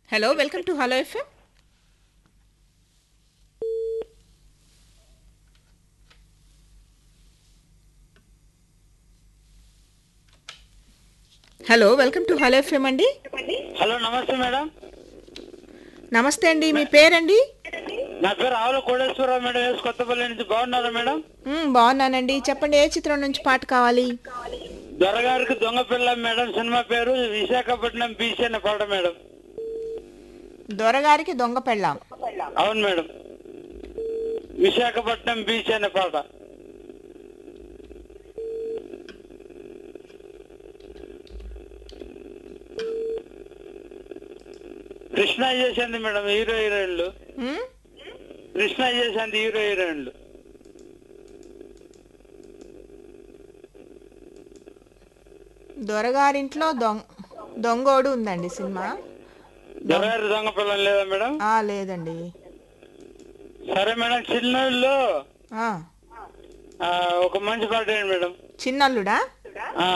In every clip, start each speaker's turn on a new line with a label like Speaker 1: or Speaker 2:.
Speaker 1: Hello welcome to hello FM hello welcome to hello FM అండి
Speaker 2: hello నమస్తే madam
Speaker 1: నమస్తే అండి మీ పేరండి
Speaker 2: నా పేరు ఆవుల కోటేశ్వరరావు మేడం వేసి కొత్తపల్లి నుంచి బాగున్నారా మేడం
Speaker 1: మ్మ్, బాగున్నానండి చెప్పండి ఏ చిత్రం నుంచి పాట కావాలి
Speaker 2: దొరగారికి దొంగ పిల్ల మేడం సినిమా పేరు విశాఖపట్నం బీచ్ అనే పాట మేడం
Speaker 1: దొరగారికి దొంగ పెళ్ళాం
Speaker 2: అవును మేడం విశాఖపట్నం బీచ్ అనే పాట కృష్ణ చేసింది మేడం హీరో హీరోయిన్లు
Speaker 1: మ్మ్?
Speaker 2: కృష్ణ చేసింది హీరో హీరోయిన్లు
Speaker 1: దొరగారింట్లో దొంగ దొంగోడు ఉందండి సినిమా
Speaker 2: దొరగారి దొంగ పిల్లం లేదా మేడం
Speaker 1: ఆ లేదండి
Speaker 2: సరే మేడం చిన్నోళ్ళు
Speaker 1: ఆ,
Speaker 2: ఆ, ఒక మంచి పాట ఏంటి మేడం
Speaker 1: చిన్నల్లుడా
Speaker 2: ఆ,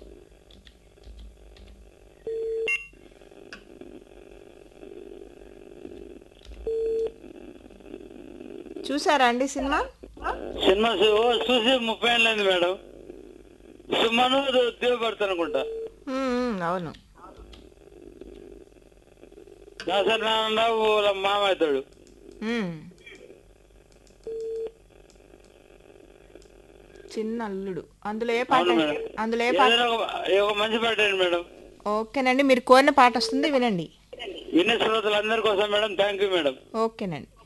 Speaker 1: చూసారా అండి సినిమా
Speaker 2: సినిమా చూ- ఓ, చూసి ముప్పై ఏళ్ళు అయింది మేడం సుమను దేవపడతాను అనుకుంటా
Speaker 1: మ్మ్, మ్మ్, అవును
Speaker 2: దాసరి నారాయణరావు వాళ్ళ మామ అవుతాడు
Speaker 1: మ్మ్. చిన్న అల్లుడు అందులో ఏ పాట
Speaker 2: అవును మేడం
Speaker 1: అందులో ఏ పాట
Speaker 2: ఏదైనా ఒక ఒక మంచి పాట ఏంటి మేడం
Speaker 1: ఓకేనండి మీరు కోరిన పాట వస్తుంది వినండి
Speaker 2: వినే శ్రోతలందరి కోసం మేడం థ్యాంక్ యూ మేడం
Speaker 1: ఓకేనండి